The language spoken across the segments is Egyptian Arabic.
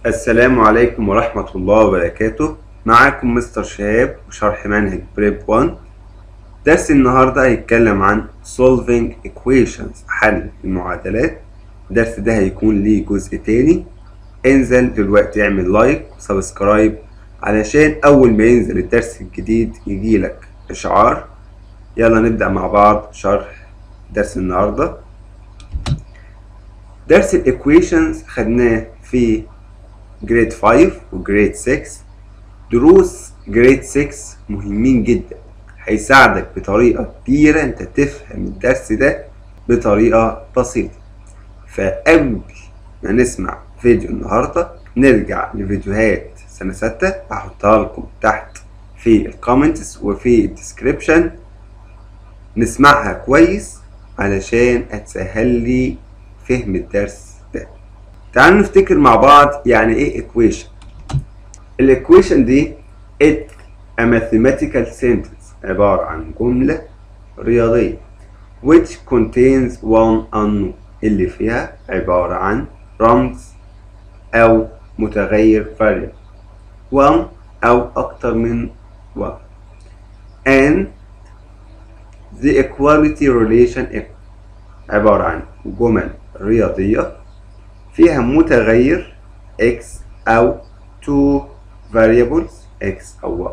السلام عليكم ورحمة الله وبركاته معاكم مستر شهاب وشرح منهج بريب 1 درس النهاردة هيتكلم عن solving equations حل المعادلات الدرس ده هيكون ليه جزء تاني انزل دلوقتي اعمل لايك وسبسكرايب علشان أول ما ينزل الدرس الجديد يجيلك إشعار يلا نبدأ مع بعض شرح درس النهاردة درس الايكويشنز خدناه في جريد 5 وجريد 6 دروس جريد 6 مهمين جدا هيساعدك بطريقة كبيرة انت تفهم الدرس ده بطريقة بسيطة فقبل ما نسمع فيديو النهاردة نرجع لفيديوهات سنة ستة هحطها لكم تحت في الكومنتس وفي الديسكريبشن نسمعها كويس علشان هتسهل لي فهم الدرس ده تعالوا نفتكر مع بعض يعني ايه equation الايكويشن دي it a mathematical sentence عبارة عن جملة رياضية which contains one unknown اللي فيها عبارة عن رمز أو متغير variable one أو أكتر من one and the equality relation عبارة عن جمل رياضية فيها متغير x أو two variables x أو y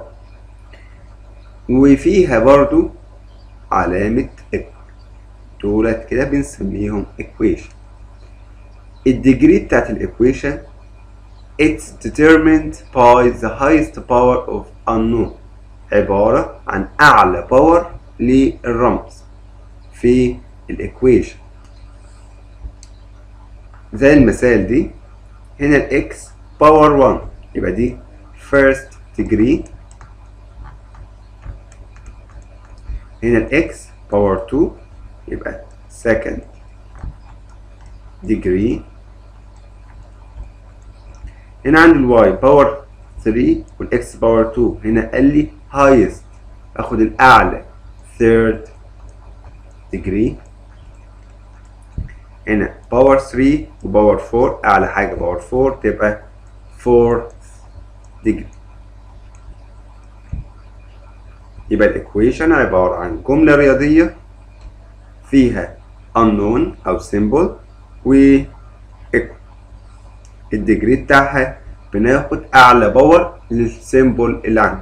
وفيها برضو علامة equal دولت كده بنسميهم equation الديجري بتاعت الايكويشن it's determined by the highest power of unknown عبارة عن أعلى باور للرمز في الايكويشن زي المثال دي هنا الاكس باور 1 يبقى دي first degree هنا الاكس باور 2 يبقى second degree هنا عندي الواي باور 3 والاكس باور 2 هنا قال لي highest اخد الاعلى third degree هنا باور 3 وباور 4 اعلى حاجه باور 4 تبقى 4 ديجري يبقى الايكويشن عباره عن جمله رياضيه فيها unknown او symbol و الديجري بتاعها بناخد اعلى باور للسيمبل اللي عندي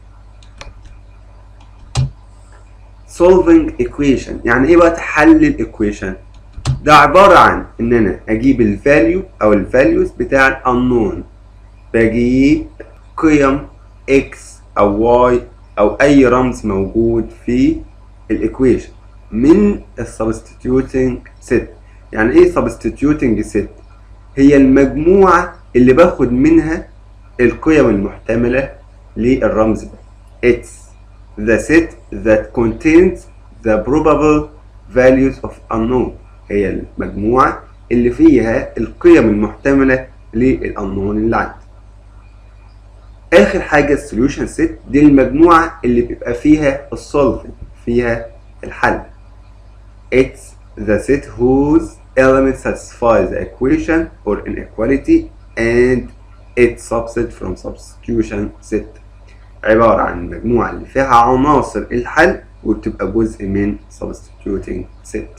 solving equation يعني ايه بقى تحلل الايكويشن ده عبارة عن إن أنا أجيب الفاليو أو الفاليوز بتاع الأنون بجيب قيم x أو y أو أي رمز موجود في الإيكويشن من السبستيتيوتنج set يعني إيه سبستيتيوتنج set؟ هي المجموعة اللي باخد منها القيم المحتملة للرمز ده It's the set that contains the probable values of unknown هي المجموعة اللي فيها القيم المحتملة للأنون اللي عندي آخر حاجة السوليوشن سيت دي المجموعة اللي بيبقى فيها السولفنج فيها الحل It's the set whose elements satisfy the equation or inequality and its subset from substitution set عبارة عن المجموعة اللي فيها عناصر الحل وبتبقى جزء من substituting set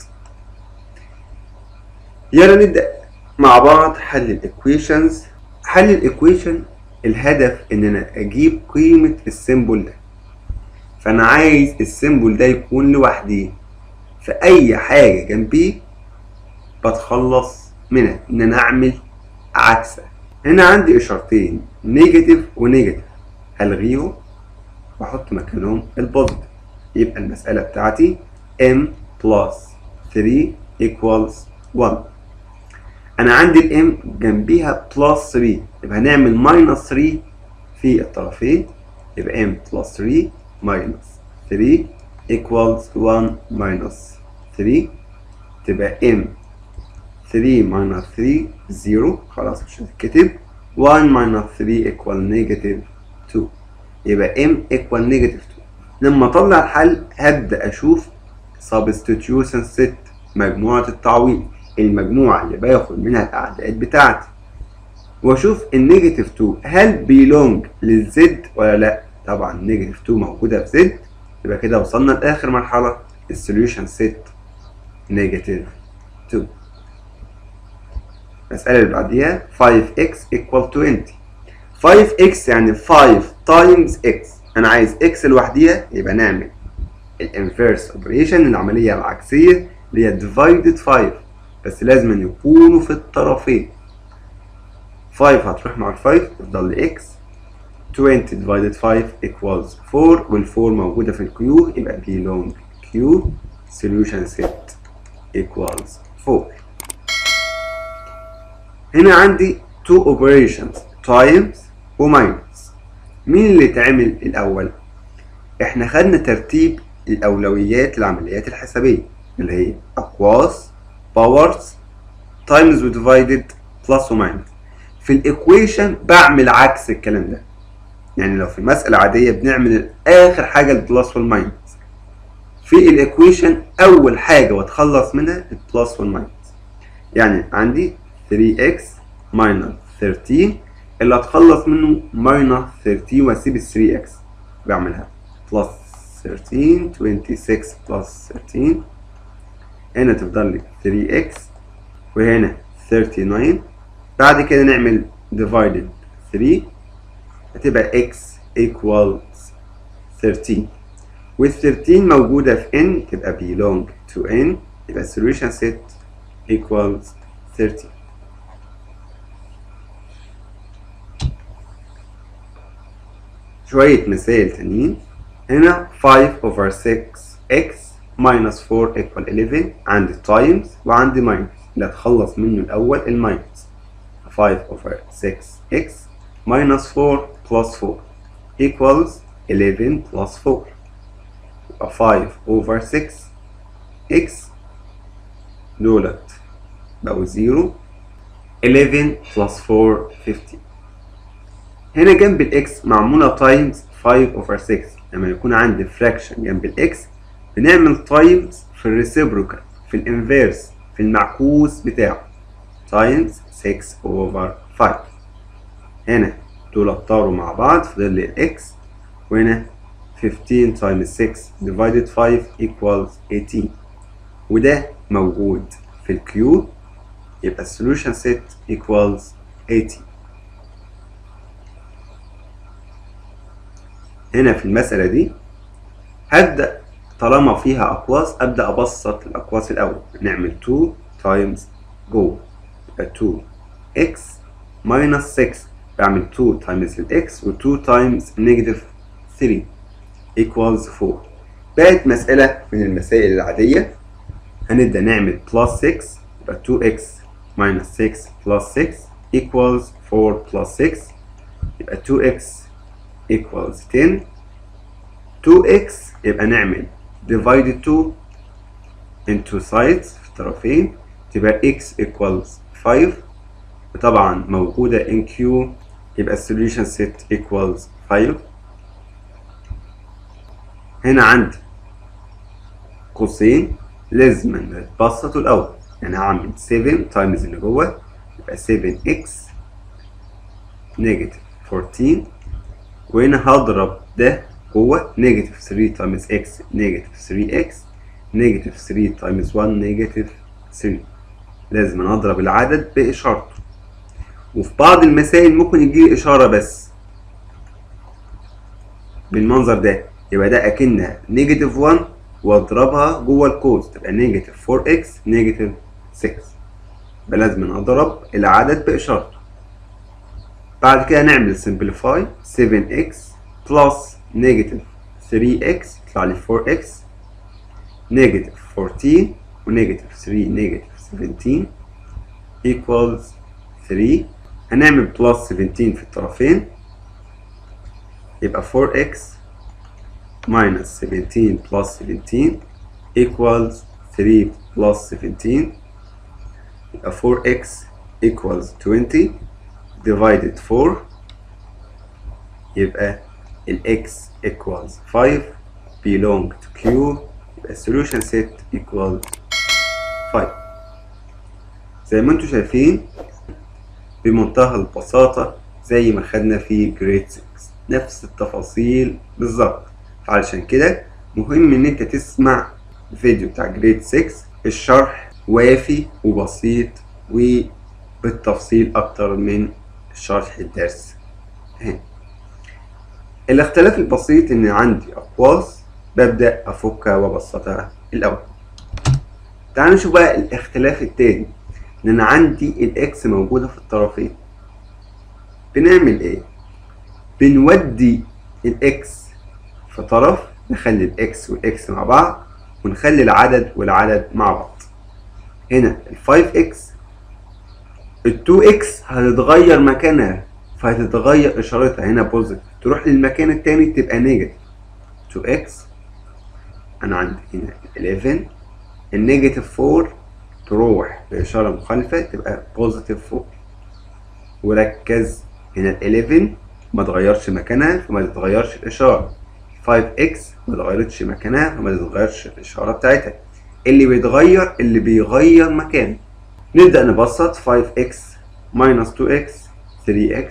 يلا نبدأ مع بعض حل الايكويشنز حل الايكويشن الهدف ان انا اجيب قيمة السيمبل ده فانا عايز السيمبل ده يكون لوحديه فاي حاجة جنبيه بتخلص منها ان انا اعمل عكسها هنا عندي اشارتين نيجاتيف ونيجاتيف هلغيهم واحط مكانهم البوزيتيف يبقى المسألة بتاعتي m plus 3 equals 1 انا عندي الام جنبيها بلس 3 يبقى هنعمل ماينس 3 في الطرفين يبقى ام بلس 3 ماينس 3 equals 1 ماينس 3 تبقى ام 3 ماينس 3 0 خلاص مش هتتكتب 1 ماينس 3 equal نيجاتيف 2 يبقى ام equal نيجاتيف 2 لما اطلع الحل هبدا اشوف substitution set مجموعه التعويض المجموعة اللي باخد منها الأعداد بتاعتي واشوف النيجاتيف 2 هل بيلونج للزد ولا لا طبعا نيجاتيف 2 موجوده في زد يبقى كده وصلنا لاخر مرحله السوليوشن سيت نيجاتيف 2 المساله اللي بعديها 5x equal 20 5x يعني 5 times x انا عايز x لوحديها يبقى نعمل الانفيرس اوبريشن العمليه العكسيه اللي هي divided 5 بس لازم يكونوا في الطرفين 5 هتروح مع ال 5 يفضل لي x 20 divided 5 equals 4 وال 4 موجودة في الكيو يبقى belong q solution set equals 4 هنا عندي two operations times و minus مين اللي اتعمل الأول؟ احنا خدنا ترتيب الأولويات للعمليات الحسابية اللي هي أقواس powers times و divided plus و minus في الايكويشن بعمل عكس الكلام ده يعني لو في مسألة عادية بنعمل آخر حاجة البلس والماينس في الايكويشن أول حاجة واتخلص منها البلس والماينس يعني عندي 3x minus 13 اللي هتخلص منه minus 13 واسيب ال 3x بعملها plus 13 26 plus 13 هنا تفضل لي 3x وهنا 39 بعد كده نعمل divided 3 هتبقى x equals 13 وال 13 موجودة في n تبقى belong to n يبقى solution set equals 13 شوية مسائل تانيين هنا 5 over 6x minus 4 equal 11 عندي times وعندي minus اللي هتخلص منه الأول الماينس 5 over 6x minus 4 plus 4 equals 11 plus 4 يبقى 5 over 6 x دولت بقوا 0 11 plus 4 15 هنا جنب الاكس معمولة times 5 over 6 لما يكون عندي fraction جنب الاكس بنعمل times في الريسيبروكال في الانفيرس في المعكوس بتاعه times 6 over 5 هنا دول طاروا مع بعض فضل لي الاكس وهنا 15 times 6 divided 5 equals 18 وده موجود في الكيو يبقى solution set equals 80 هنا في المسألة دي هبدأ طالما فيها أقواس أبدأ أبسط الأقواس الأول نعمل 2 times جوه يبقى 2x minus 6 بعمل 2 times الx و 2 times negative 3 equals 4 بقت مسألة من المسائل العادية هنبدأ نعمل plus 6 يبقى 2x minus 6 plus 6 equals 4 plus 6 يبقى 2x equals 10 2x يبقى نعمل divided 2 into sides في الطرفين تبقى x equals 5 وطبعا موجودة in Q يبقى solution set equals 5 هنا عندي قوسين لازم نتبسطوا الأول يعني هعمل 7 times اللي جوه يبقى 7x negative 14 وهنا هضرب ده جوه نيجاتيف 3 تايمز اكس نيجاتيف 3 اكس نيجاتيف 3 تايمز 1 نيجاتيف 3 لازم اضرب العدد باشارته وفي بعض المسائل ممكن يجي اشاره بس بالمنظر ده يبقى ده اكنها نيجاتيف 1 واضربها جوه القوس تبقى نيجاتيف 4 اكس نيجاتيف 6 يبقى لازم اضرب العدد باشارته بعد كده نعمل simplify 7x plus negative 3x يطلع لي 4x negative 14 و negative 3 negative 17 equals 3 هنعمل plus 17 في الطرفين يبقى 4x minus 17 plus 17 equals 3 plus 17 يبقى 4x equals 20 divided 4 يبقى ال x equals 5 belong to Q يبقى solution set equals 5 زي ما انتم شايفين بمنتهى البساطة زي ما خدنا في جريد 6 نفس التفاصيل بالظبط فعلشان كده مهم ان انت تسمع الفيديو بتاع جريد 6 الشرح وافي وبسيط وبالتفصيل اكتر من شرح الدرس هنا الاختلاف البسيط ان عندي اقواس ببدأ افكها وابسطها الاول تعالوا نشوف بقى الاختلاف التاني ان انا عندي الاكس موجودة في الطرفين بنعمل ايه بنودي الاكس في طرف نخلي الاكس والاكس مع بعض ونخلي العدد والعدد مع بعض هنا ال 5x ال 2x هتتغير مكانها فهتتغير اشارتها هنا بوزيتيف تروح للمكان التاني تبقى نيجاتيف 2x انا عندي هنا 11 النيجاتيف 4 تروح بإشارة مخالفة تبقى بوزيتيف 4 وركز هنا ال 11 ما تغيرش مكانها فما تتغيرش الإشارة 5x ما اتغيرتش مكانها فما تتغيرش الإشارة بتاعتها اللي بيتغير اللي بيغير مكانه نبدأ نبسط 5x minus 2x 3x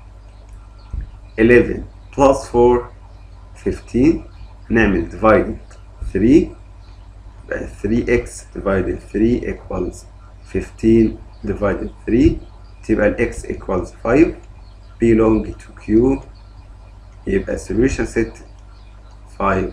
11 plus 4 15 هنعمل divided 3 يبقى 3x divided 3 equals 15 divided 3 تبقى ال x equals 5 belong to q يبقى solution set 5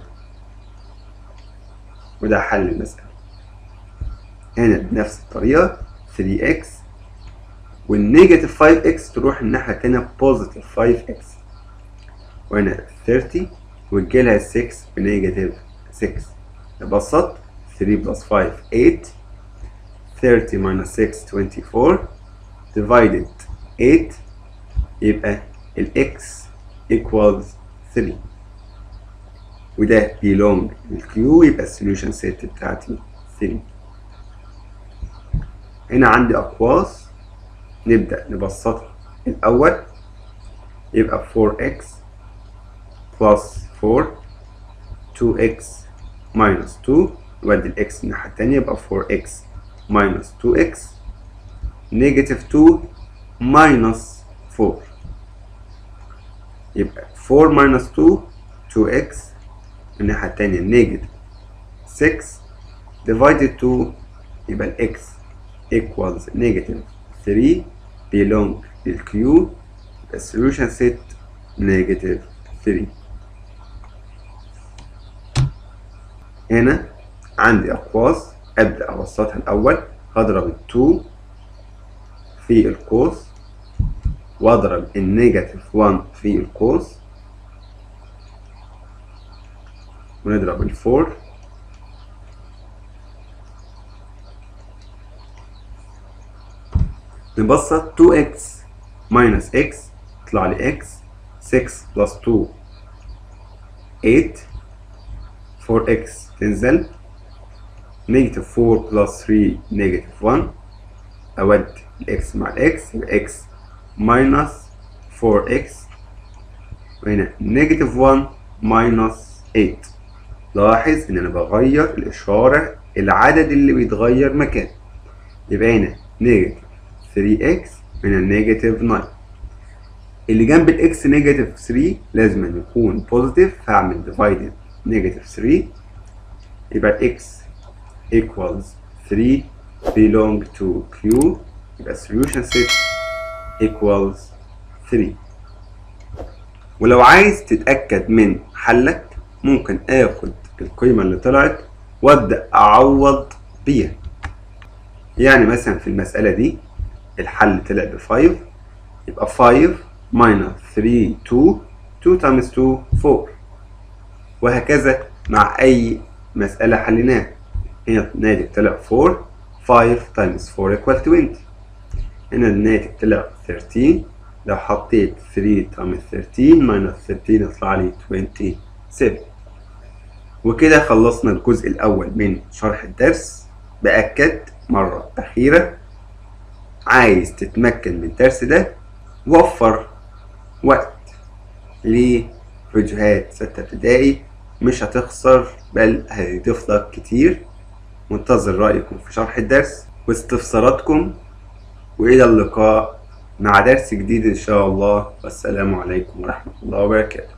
وده حل المسألة هنا بنفس الطريقة 3x والنيجاتيف 5x تروح الناحية التانية بوزيتيف 5x وهنا 30 وتجيلها 6 بنيجاتيف 6 نبسط 3 plus 5 8 30 minus 6 24 divided 8 يبقى ال x equals 3 وده belong للq يبقى السوليوشن سيت بتاعتي 3 هنا عندي أقواس نبدأ نبسطها الأول يبقى 4x plus 4 2x minus 2 نودي الإكس الناحية التانية يبقى 4x minus 2x negative 2 minus 4 يبقى 4 minus 2 2x الناحية التانية negative 6 divided 2 يبقى ال x equals negative 3 belong لل q يبقى solution set negative 3 هنا عندي أقواس أبدأ أبسطها الأول هضرب ال 2 في القوس وأضرب النيجاتيف 1 في القوس ونضرب ال 4 نبسط 2x minus x يطلع لي x 6 plus 2 8 4x تنزل نيجاتيف 4 بلس 3 نيجاتيف 1 أودي الإكس مع الإكس يبقى إكس ماينس 4x وهنا نيجاتيف 1 ماينس 8 لاحظ إن أنا بغير الإشارة العدد اللي بيتغير مكان يبقى هنا نيجاتيف 3x هنا نيجاتيف 9 اللي جنب الإكس نيجاتيف 3 لازم يكون بوزيتيف فأعمل ديفايدد نيجاتيف 3 يبقى x equals 3 belong to q يبقى solution set equals 3 ولو عايز تتأكد من حلك ممكن اخد القيمة اللي طلعت وابدأ اعوض بيها يعني مثلا في المسألة دي الحل طلع ب 5 يبقى 5 minus 3 2 2 times 2 4 وهكذا مع أي مسألة حليناها هنا الناتج طلع 4 5 times 4 equal 20 هنا الناتج طلع 13 لو حطيت 3 times 13 minus 13 يطلع لي 27 وكده خلصنا الجزء الأول من شرح الدرس بأكد مرة أخيرة عايز تتمكن من الدرس ده وفر وقت لفيديوهات ستة ابتدائي مش هتخسر بل هيضيف لك كتير منتظر رأيكم في شرح الدرس واستفساراتكم وإلى اللقاء مع درس جديد إن شاء الله والسلام عليكم ورحمة الله وبركاته